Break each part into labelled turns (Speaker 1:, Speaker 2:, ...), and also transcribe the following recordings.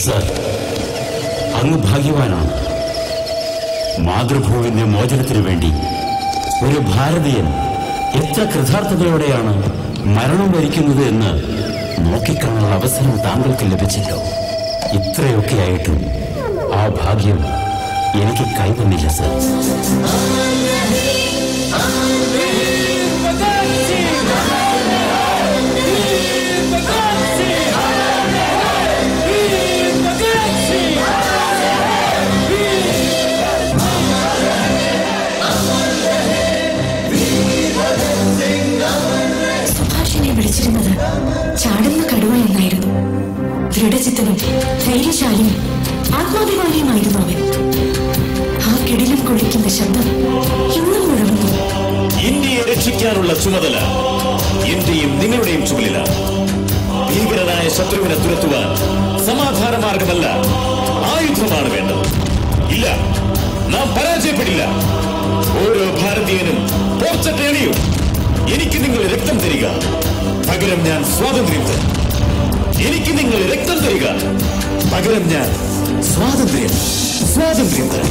Speaker 1: Sir അങ്ങ് ഭാഗ്യവാനാണ് മാതൃഭൂമിന്റെ മോചനത്തിനു വേണ്ടി ഒരു ഭാരതീയൻ എത്ര കൃതാർത്ഥതയോടെയാണ് മരണം വരിക്കുന്നത് എന്ന് നോക്കിക്കാണാനുള്ള അവസരം താങ്കൾക്ക് ലഭിച്ചല്ലോ ഇത്രയൊക്കെയായിട്ടും ആ ഭാഗ്യം എനിക്ക് കൈവന്നില്ല സർ
Speaker 2: സുഭാഷിനെ വിളിച്ചിരുന്നത് ചാടുന്ന കടുവ എന്നായിരുന്നു ദൃഢചിത്തനും ധൈര്യശാലിയും ആത്മാഭിമാനിയുമായിരുന്നു അവൻ ആ കിടിലം കൊള്ളിക്കുന്ന ശബ്ദം ഇന്നും മുഴങ്ങുന്നു
Speaker 3: ഇന്ത്യയെ രക്ഷിക്കാനുള്ള ചുമതല എന്റെയും നിങ്ങളുടെയും ചുമലിലാണ് ഭീകരനായ ശത്രുവിനെ തുരത്തുവാൻ സമാധാന മാർഗമല്ല ആയുധമാണ് വേണ്ടത് ഇല്ല നാം പരാജയപ്പെടില്ല ഓരോ ഭാരതീയനും പോർച്ചട്ടേണിയും എനിക്ക് നിങ്ങൾ രക്തം തരിക പകരം ഞാൻ സ്വാതന്ത്ര്യം തരും എനിക്ക് നിങ്ങൾ രക്തം തരിക പകരം ഞാൻ സ്വാതന്ത്ര്യം സ്വാതന്ത്ര്യം തരും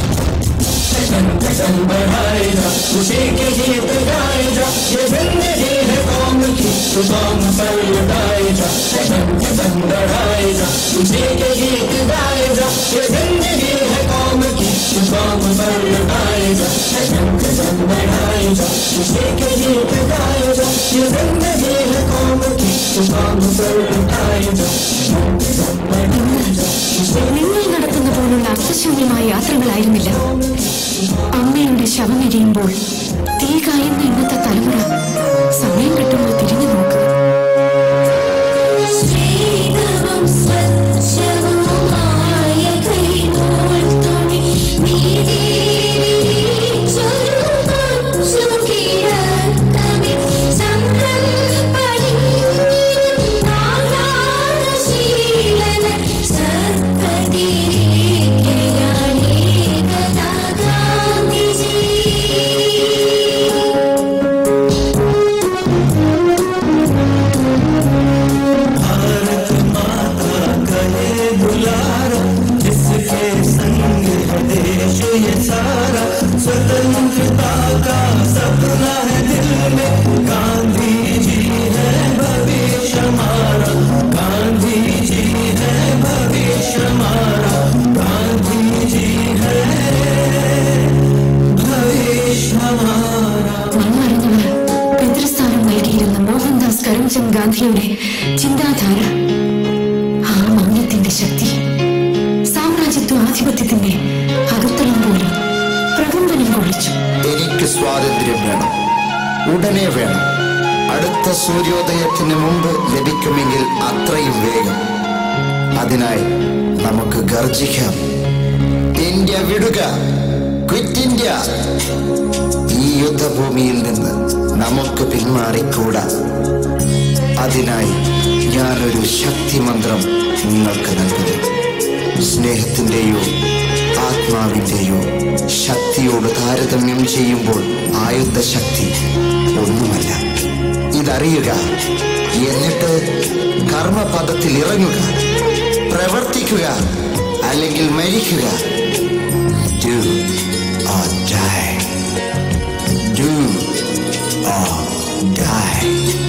Speaker 2: നിങ്ങൾ നടത്തുന്ന പോലുള്ള അർത്ഥശൂന്യമായ യാത്രകളായിരുന്നില്ല അമ്മയുടെ ശവമെരിയുമ്പോൾ തീ കായുന്ന ഇന്നത്തെ തലമുറ സമയം കിട്ടുമ്പോൾ തിരിഞ്ഞു നോക്കുക
Speaker 4: ശ്രീധവം സ്വച്ഛവുമായ കൈകോർത്തുണി നീതിച്ചൊരുപക്ഷുകിടക്കമേ സംരംഭണീനാശീലന സത്പതിരേഖയാണേ ഗാന്ധിജി
Speaker 2: മൺമറഞ്ഞവർ പിതൃസ്ഥാനം നൽകിയിരുന്ന മോഹൻദാസ് കരംചന്ദ് ഗാന്ധിയുടെ ചിന്താധാര ആ മൗനത്തിന്റെ ശക്തി സാമ്രാജ്യത്വ ആധിപത്യത്തിന്റെ അകത്തളം പോലും പ്രകമ്പനം കൊള്ളിച്ചു
Speaker 5: എനിക്ക് സ്വാതന്ത്ര്യം വേണം ഉടനെ വേണം അടുത്ത സൂര്യോദയത്തിന് മുമ്പ് ലഭിക്കുമെങ്കിൽ അത്രയും വേഗം അതിനായി നമുക്ക് ഗർജിക്കാം ഇന്ത്യ വിടുക ക്വിറ്റ് ഇന്ത്യ ഈ യുദ്ധഭൂമിയിൽ നിന്ന് നമുക്ക് പിന്മാറിക്കൂടാ അതിനായി ഞാനൊരു ശക്തിമന്ത്രം നിങ്ങൾക്ക് നൽകുന്നു സ്നേഹത്തിന്റെയോ ആത്മാവിന്റെയോ ശക്തിയോട് താരതമ്യം ചെയ്യുമ്പോൾ ആയുധ ശക്തി ഒന്നുമല്ല ഇതറിയുക എന്നിട്ട് കർമ്മപദത്തിൽ ഇറങ്ങുക പ്രവർത്തിക്കുക അല്ലെങ്കിൽ മരിക്കുക Do or die. Do or die.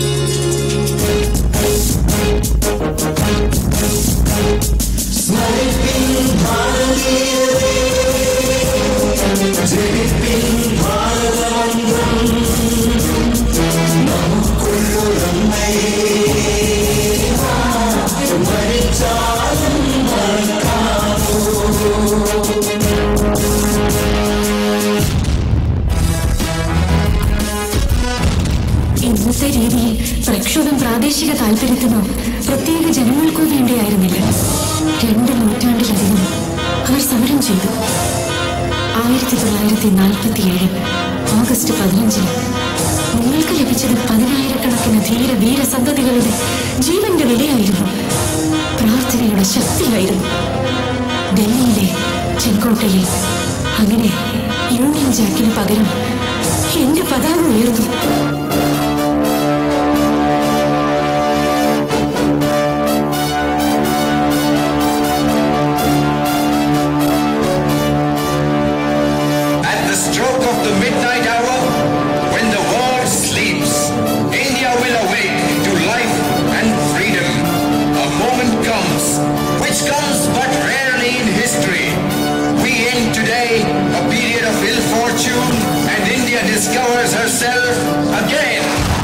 Speaker 2: ഇന്നത്തെ രീതിയിൽ പ്രക്ഷോഭം പ്രാദേശിക താല്പര്യത്തിനോ പ്രത്യേക ജനങ്ങൾക്കോ വേണ്ടിയായിരുന്നില്ല രണ്ട് നൂറ്റാണ്ടിലധികം അവർ സമരം ചെയ്തു ആയിരത്തി തൊള്ളായിരത്തി നാൽപ്പത്തിയേഴ് ഓഗസ്റ്റ് പതിനഞ്ചിന് നിങ്ങൾക്ക് ലഭിച്ചത് പതിനായിരക്കണക്കിന് ധീര വീര സന്തതികളുടെ ജീവന്റെ വിലയായിരുന്നു പ്രാർത്ഥനയുടെ ശക്തിയായിരുന്നു ഡൽഹിയിലെ ചെങ്കോട്ടയിൽ അങ്ങനെ യൂണിയൻ ജാക്കിന് പകരം എന്റെ പതാക ഉയർന്നു
Speaker 6: discovers herself again.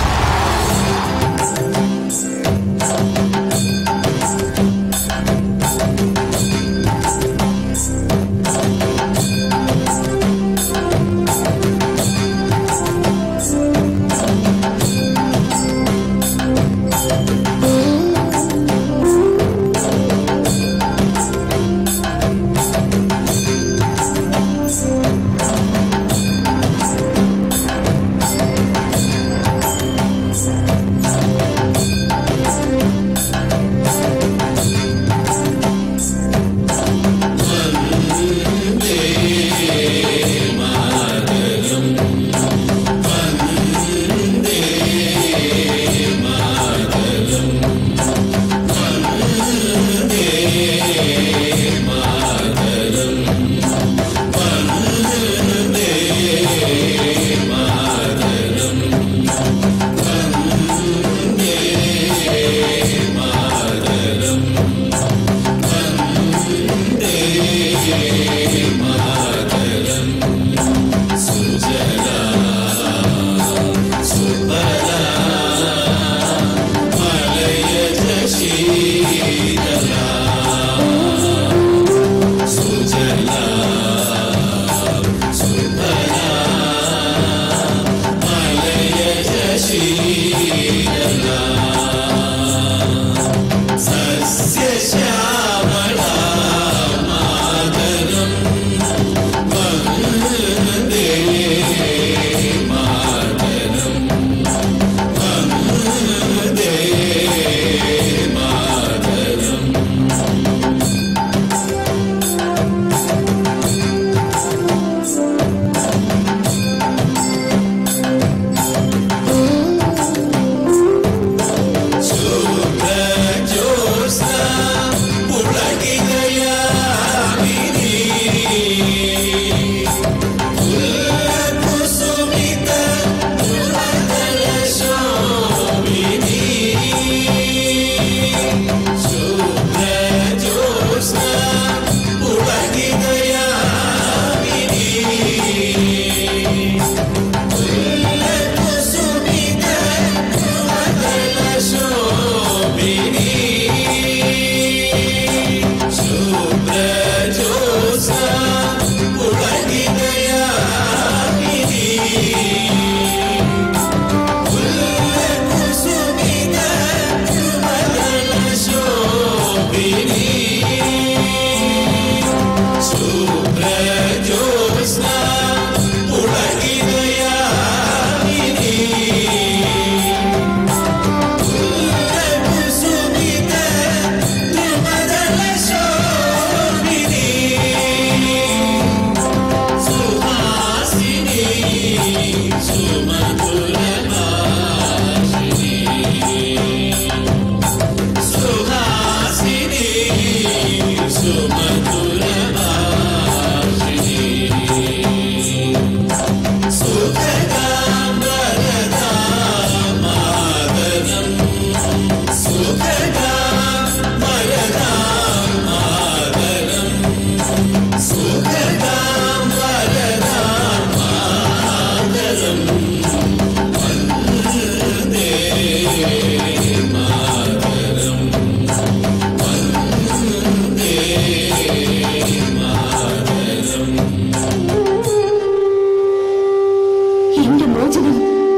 Speaker 2: എന്റെ മോചനം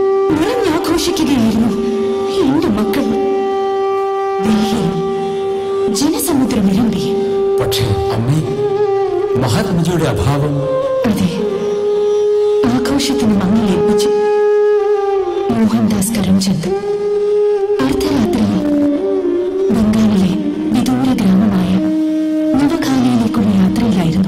Speaker 2: നിറഞ്ഞാഘോഷിക്കുകയായിരുന്നു എന്റെ മക്കൾ ഡൽഹിയിൽ ജനസമുദ്രം നിരമ്പി
Speaker 1: പക്ഷേ അമ്മേ മഹാത്മജിയുടെ അഭാവം
Speaker 2: അതെ ആഘോഷത്തിന് മങ്ങിലേൽപ്പിച്ചു മോഹൻദാസ് കരംചന്ദ് അർദ്ധരാത്രിയിൽ ബംഗാളിലെ വിദൂര ഗ്രാമമായ നവഖാനയിലേക്കുള്ള യാത്രയിലായിരുന്നു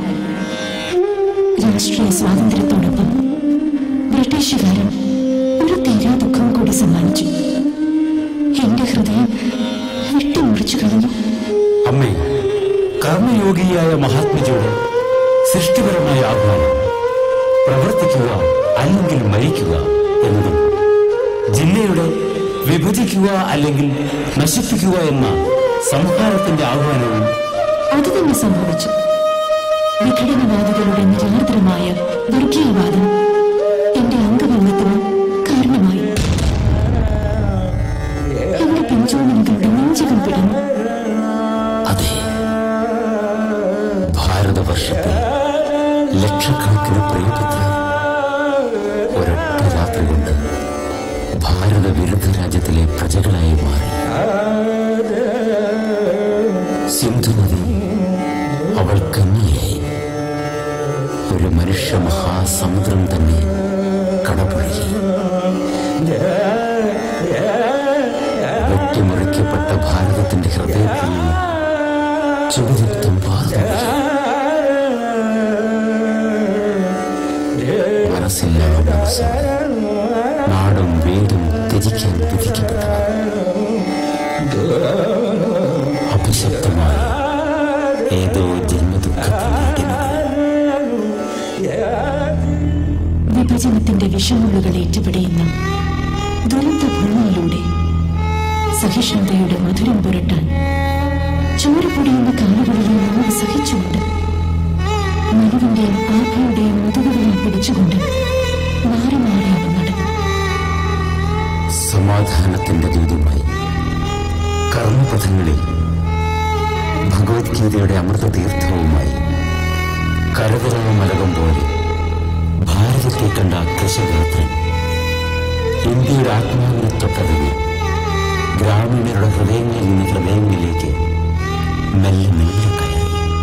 Speaker 2: രാഷ്ട്രീയ സ്വാതന്ത്ര്യത്തോടൊപ്പം ബ്രിട്ടീഷുകാരൻ ഒരു തീരാ ദുഃഖം കൂടി സമ്മാനിച്ചു എന്റെ ഹൃദയം വെട്ടിമുറിച്ചു കളഞ്ഞു
Speaker 1: അമ്മേ കർമ്മയോഗിയായ മഹാത്മജിയുടെ സൃഷ്ടിപരമായ ആഹ്വാനം പ്രവർത്തിക്കുക അല്ലെങ്കിൽ മരിക്കുക എന്നതും ജില്ലയുടെ വിഭജിക്കുക അല്ലെങ്കിൽ നശിപ്പിക്കുക എന്ന സംഹാരത്തിന്റെ ആഹ്വാനവും
Speaker 2: അത് തന്നെ സംഭവിച്ചു വിഘടനവാദികളുടെ നിരാർദ്രമായ വർഗീയവാദം എന്റെ അംഗങ്ങൾ
Speaker 1: ദശലക്ഷക്കണക്കിന് പ്രിയപുത്ര ഒരൊറ്റ രാത്രി കൊണ്ട് ഭാരത വിരുദ്ധ രാജ്യത്തിലെ പ്രജകളായി മാറി സിന്ധുനദി അവൾ കന്യയായി ഒരു മനുഷ്യ മഹാസമുദ്രം തന്നെ കടപുഴകി വെട്ടിമുറിക്കപ്പെട്ട ഭാരതത്തിന്റെ ഹൃദയത്തിൽ നിന്ന് ചുടുരക്തം പാർന്നു മനസ്സില്ലാതെ മനസ്സോടെ നാടും വീടും ത്യജിക്കാൻ വിധിക്കപ്പെട്ടവർ അഭിശക്തമായ ഏതോ ജന്മദുഃഖത്തിന്റെ അടിമകൾ
Speaker 2: വിഭജനത്തിന്റെ വിഷമുള്ളുകൾ ഏറ്റുപിടിയുന്ന ദുരന്ത ഭൂമിയിലൂടെ സഹിഷ്ണുതയുടെ മധുരം പുരട്ടാൻ ചോരപ്പൊടിയുന്ന കാലുകളിലെ നോവ് സഹിച്ചുകൊണ്ട് മനുവിന്റെയും ആഭയുടെയും മുതുകുകളിൽ പിടിച്ചുകൊണ്ട് മാറി മാറി അവൻ നടന്നു
Speaker 1: സമാധാനത്തിന്റെ ദൂതുമായി കർമ്മപഥങ്ങളിൽ ഭഗവത്ഗീതയുടെ അമൃതതീർത്ഥവുമായി കരകരവ മലകം പോലെ ഭാരതത്തെ കണ്ട കൃഷഗാത്രൻ ഇന്ത്യയുടെ ആത്മാവിനെ തൊട്ടറിഞ്ഞ് ഗ്രാമീണരുടെ ഹൃദയങ്ങളിൽ നിന്ന് ഹൃദയങ്ങളിലേക്ക് മെല്ലെ മെല്ലെ കയറി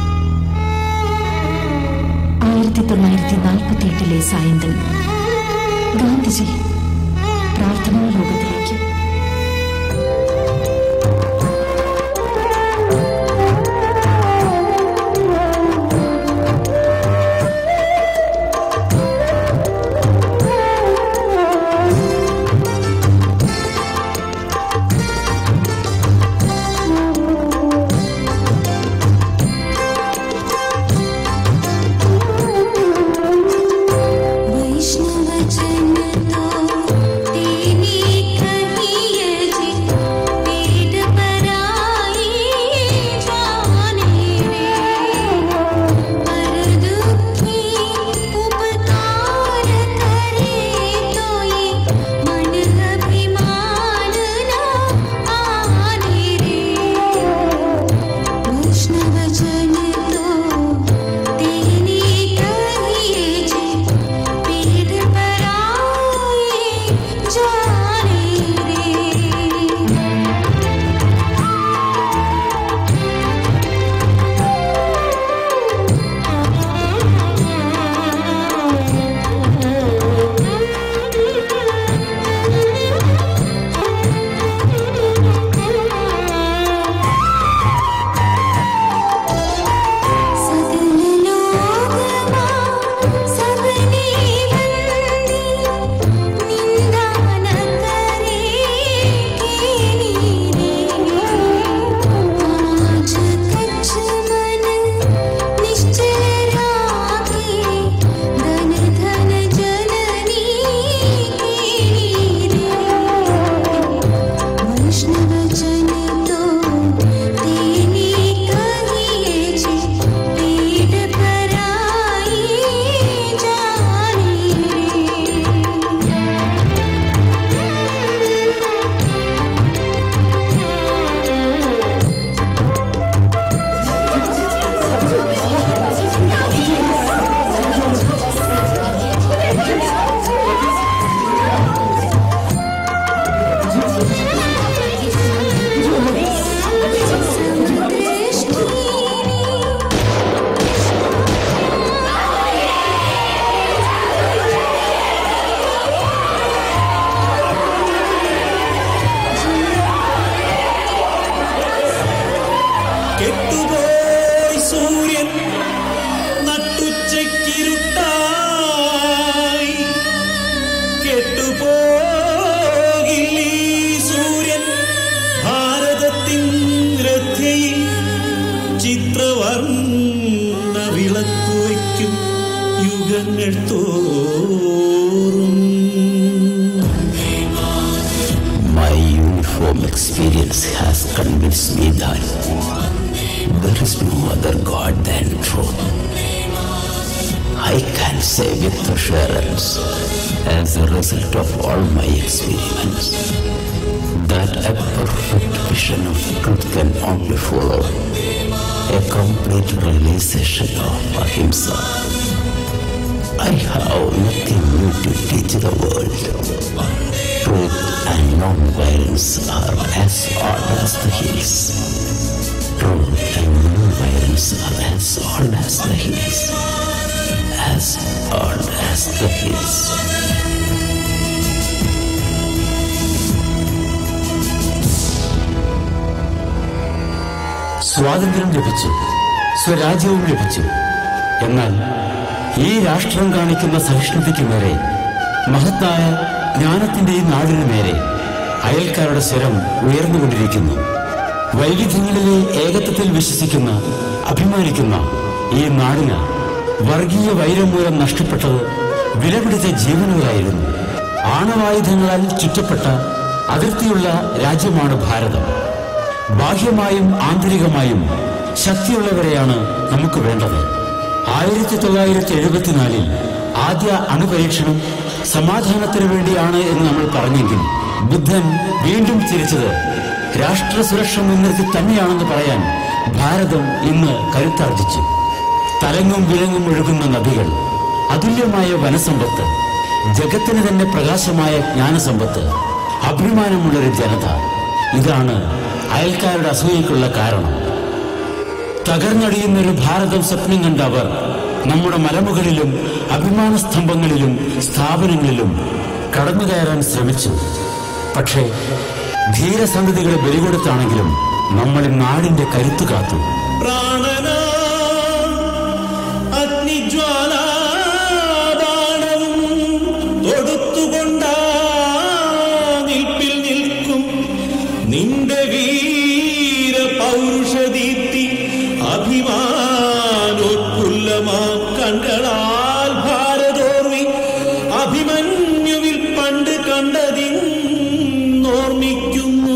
Speaker 2: ആയിരത്തി തൊള്ളായിരത്തി നാൽപ്പത്തി എട്ടിലെ സായന്തൻ ഗാന്ധിജി പ്രാർത്ഥനാ ലോകത്തിലേക്ക്
Speaker 4: वैष्णव जन तो तेरी कहिए जी पेट पराई जाने रे पर दुखी उपकार करे तो ये मन अभिमान न आने रे वैष्णव जन तो तेरी कहिए जी पेट पराई जाने रे सदन लोगमा सबने वंदी निंदा न करे केनी रे आज कच्छ मन निश्चल राखे धन धन जननी केनी रे वैष्णव जन तो तेरी कहिए जी पेट पराई जाने रे
Speaker 3: കെട്ടുപോയി സൂര്യൻ നട്ടുച്ചയ്ക്കിരുട്ടായി കെട്ടുപോകില്ലീ സൂര്യൻ ഭാരതത്തിൻ രഥയിൽ ചിത്രവർണ്ണ വിളക്കു വയ്ക്കും യുഗങ്ങൾ തോറും
Speaker 1: My uniform experience has convinced me that there is no other God than truth. I can say with assurance, as a result of all my experiments, that a perfect vision of truth can only follow a complete realization of ahimsa. I have nothing new to teach the world. Truth and non-violence are as old as the hills. Truth and non-violence are as old as the hills. As old as the hills.
Speaker 7: സ്വാതന്ത്ര്യം ലഭിച്ചു സ്വരാജ്യവും ലഭിച്ചു എന്നാൽ ഈ രാഷ്ട്രം കാണിക്കുന്ന സഹിഷ്ണുതയ്ക്ക് നേരെ മഹത്തായ ജ്ഞാനത്തിന്റെ ഈ നാടിനു നേരെ അയൽക്കാരുടെ സ്വരം ഉയർന്നുകൊണ്ടിരിക്കുന്നു വൈവിധ്യങ്ങളിലെ ഏകത്വത്തിൽ വിശ്വസിക്കുന്ന അഭിമാനിക്കുന്ന ഈ നാടിന് വർഗീയ വൈരം മൂലം നഷ്ടപ്പെട്ടത് വിലപിടിച്ച ജീവനുകളായിരുന്നു ആണവായുധങ്ങളാൽ ചുറ്റപ്പെട്ട അതിർത്തിയുള്ള രാജ്യമാണ് ഭാരതം ബാഹ്യമായും ആന്തരികമായും ശക്തിയുള്ളവരെയാണ് നമുക്ക് വേണ്ടത് ആയിരത്തി തൊള്ളായിരത്തി എഴുപത്തിനാലിൽ ആദ്യ അണുപരീക്ഷണം സമാധാനത്തിന് വേണ്ടിയാണ് എന്ന് നമ്മൾ പറഞ്ഞെങ്കിൽ ബുദ്ധൻ വീണ്ടും തിരിച്ചത് രാഷ്ട്ര സുരക്ഷ മുൻനിർത്തി തന്നെയാണെന്ന് പറയാൻ ഭാരതം ഇന്ന് കരുത്താർജിച്ചു തലങ്ങും വിലങ്ങും ഒഴുകുന്ന നദികൾ അതുല്യമായ വനസമ്പത്ത് ജഗത്തിന് തന്നെ പ്രകാശമായ ജ്ഞാനസമ്പത്ത് അഭിമാനമുള്ളൊരു ജനത ഇതാണ് അയൽക്കാരുടെ അസൂയക്കുള്ള കാരണം തകർന്നടിയുന്നൊരു ഭാരതം സ്വപ്നം കണ്ട അവർ നമ്മുടെ മലമുകളിലും അഭിമാന സ്തംഭങ്ങളിലും സ്ഥാപനങ്ങളിലും കടന്നു കയറാൻ ശ്രമിച്ചു പക്ഷേ ധീരസന്തതികളെ ബലികൊടുത്താണെങ്കിലും നമ്മൾ ഈ നാടിന്റെ കരുത്തു കാത്തു
Speaker 3: പ്രാണനാ അഗ്നിജ്വാലാബാണവും തൊടുത്തുകൊണ്ടാ നിൽപ്പിൽ നിൽക്കും നിന്റെ വീര പൗരുഷദീപ്തി അഭിമാനോത്ഫുല്ലമാ കണ്ണുകളാൽ ഭാരതോർവി അഭിമന്യുവിൽ പണ്ട് കണ്ടതിന്നോർമ്മിക്കുന്നു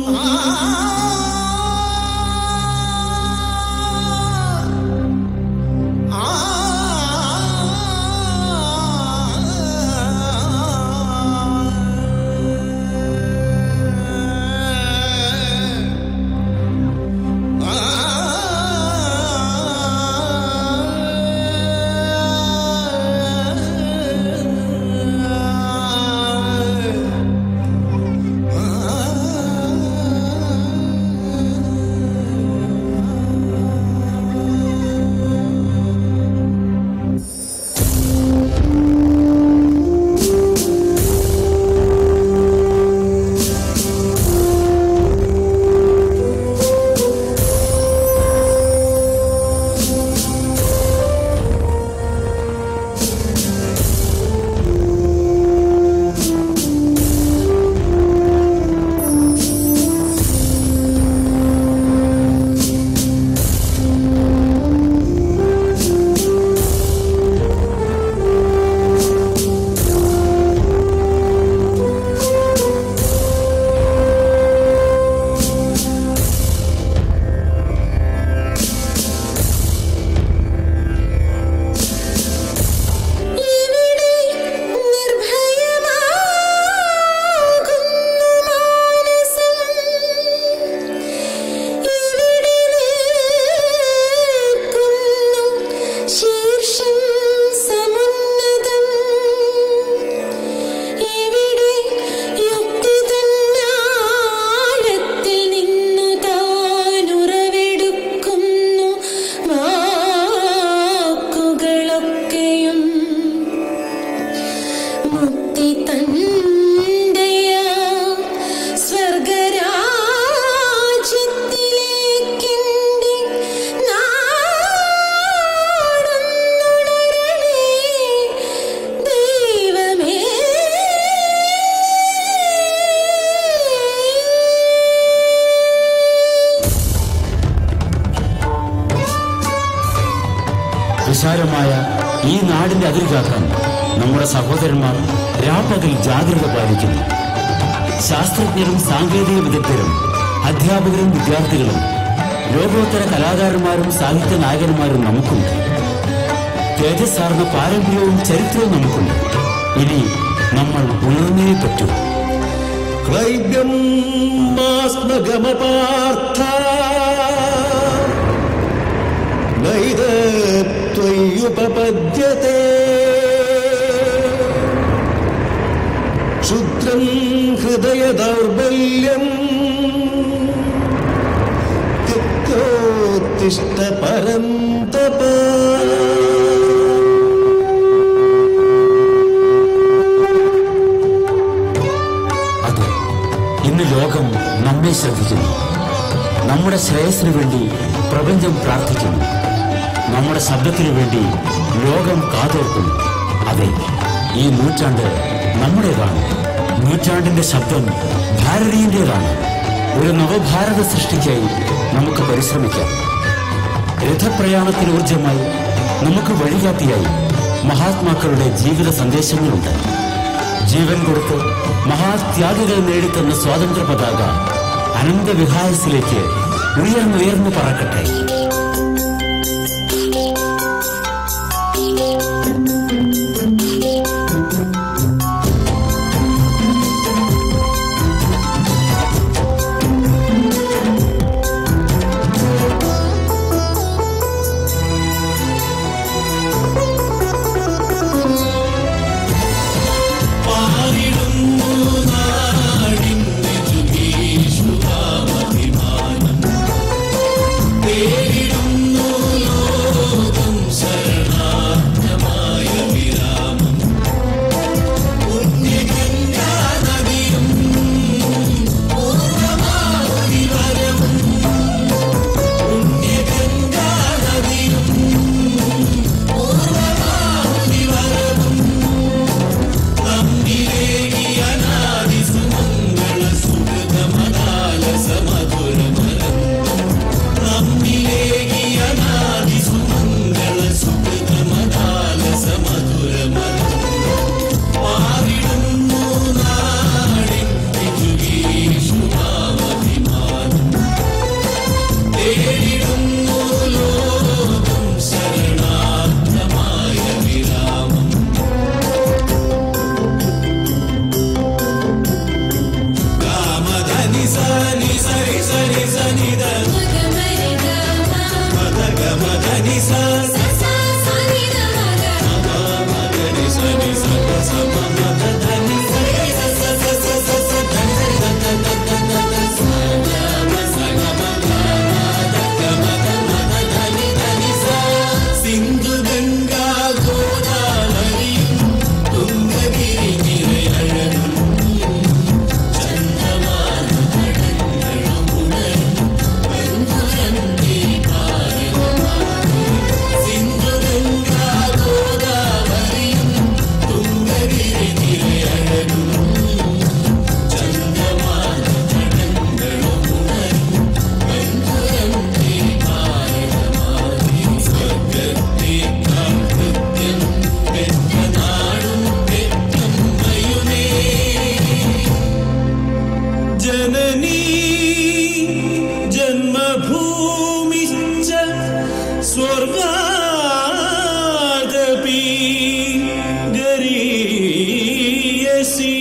Speaker 4: ഇവിടെ നിർഭയമാകുന്നു മാനസം ഇവിടെ നിൽക്കുന്നു ശീർഷം സമുന്നതം ഇവിടെ യുക്തി തന്നാഴത്തിൽ നിന്നു താൻ ഉറവെടുക്കുന്നു വാക്കുകളൊക്കെയും മുക്തി തന്റെയ സ്വർഗരാജ്യത്തിലേക്കെന്റെ നാടൊന്നുണരണേ ദൈവമേ
Speaker 7: വിശാലമായ ഈ നാടിന്റെ അതിർ കാക്കാൻ നമ്മുടെ സഹോദരന്മാർ രാപ്പകൽ ജാഗ്രത പാലിക്കുന്നു ശാസ്ത്രജ്ഞരും സാങ്കേതിക വിദഗ്ധരും അധ്യാപകരും വിദ്യാർത്ഥികളും ലോകോത്തര കലാകാരന്മാരും സാഹിത്യ നായകന്മാരും നമുക്കുണ്ട് തേജസ്സാർന്ന പാരമ്പര്യവും ചരിത്രവും നമുക്കുണ്ട് ഇനി നമ്മൾ ഉണർന്നേ പറ്റൂ
Speaker 3: ക്ലൈബ്യം മാസ്മഗമപാർത്ഥ നൈതത്വയുപപദ്യത്തെ ദൗർബല്യം തിക്തോത്തിഷ്ട പരന്തപ
Speaker 7: അതെ ഇന്ന് ലോകം നമ്മെ ശ്രദ്ധിക്കുന്നു നമ്മുടെ ശ്രേയസിനു വേണ്ടി പ്രപഞ്ചം പ്രാർത്ഥിക്കുന്നു നമ്മുടെ ശബ്ദത്തിനു വേണ്ടി ലോകം കാതോർക്കുന്നു അതെ ഈ നൂറ്റാണ്ട് നമ്മുടേതാണ് നൂറ്റാണ്ടിന്റെ ശബ്ദം ഭാരതീയന്റേതാണ് ഒരു നവഭാരത സൃഷ്ടിക്കായി നമുക്ക് പരിശ്രമിക്കാം രഥപ്രയാണത്തിന് ഊർജമായി നമുക്ക് വഴികാട്ടിയായി മഹാത്മാക്കളുടെ ജീവിത സന്ദേശങ്ങളുണ്ട് ജീവൻ കൊടുത്ത് മഹാത്യാഗികൾ നേടിത്തന്ന സ്വാതന്ത്ര്യ പതാക അനന്തവിഹായസിലേക്ക് ഉയർന്നുയർന്നു പറക്കട്ടെ
Speaker 3: ജനനീ ജന്മഭൂമിശ്ച സ്വർഗാദപി ഗരീയസി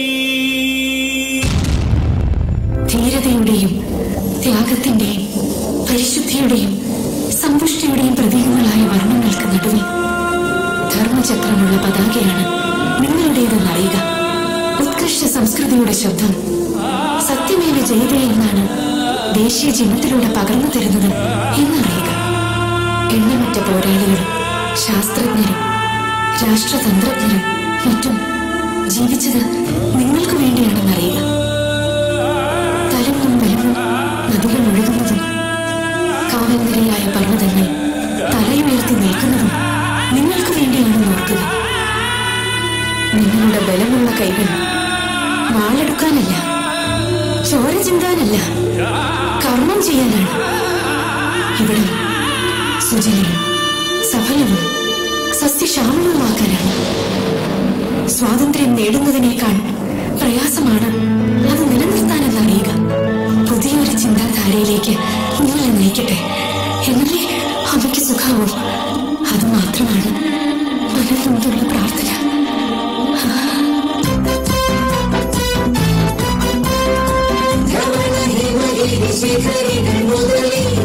Speaker 2: ധീരതയുടെയും ത്യാഗത്തിന്റെയും പരിശുദ്ധിയുടെയും സമ്പുഷ്ടിയുടെയും പ്രതീകങ്ങളായ വർണ്ണങ്ങൾക്ക് നടുവിൽ ധർമ്മചക്രമുള്ള പതാകയാണ് നിങ്ങളുടേതെന്ന് അറിയുക ഉത്കൃഷ്ട സംസ്കൃതിയുടെ ശബ്ദം സത്യമേവ ജയതേ എന്നാണ് ദേശീയ ചിഹ്നത്തിലൂടെ പകർന്നു തരുന്നത് എന്നറിയുക എണ്ണമറ്റ പോരാളികളും ശാസ്ത്രജ്ഞരും രാഷ്ട്രതന്ത്രജ്ഞരും മറ്റും ജീവിച്ചത് നിങ്ങൾക്ക് വേണ്ടിയാണെന്നറിയുക തലങ്ങും വിലങ്ങും നദികൾ ഒഴുകുന്നതും കാവൽനിരയായ പർവ്വതങ്ങൾ തലയുയർത്തി നിൽക്കുന്നതും നിങ്ങൾക്ക് വേണ്ടിയാണെന്ന് ഓർക്കുക നിങ്ങളുടെ ബലമുള്ള കൈകൾ വാളെടുക്കാനല്ല ചോര ചിന്താനല്ല കർമ്മം ചെയ്യാനാണ് ഇവിടം സുജലവും സഫലവും സസ്യശ്യാമളവുമാക്കാനാണ് സ്വാതന്ത്ര്യം നേടുന്നതിനേക്കാൾ പ്രയാസമാണ് അത് നിലനിർത്താനെന്ന് അറിയുക പുതിയൊരു ചിന്താധാരയിലേക്ക് നിങ്ങളെ നയിക്കട്ടെ എന്നല്ലേ അമ്മയ്ക്ക് സുഖാവൂ അത് മാത്രമാണ് മനസ്സിൽ നിന്നുള്ള പ്രാർത്ഥന
Speaker 4: ധവള ഹിമഗിരി ശിഖരികൾ മുതലേ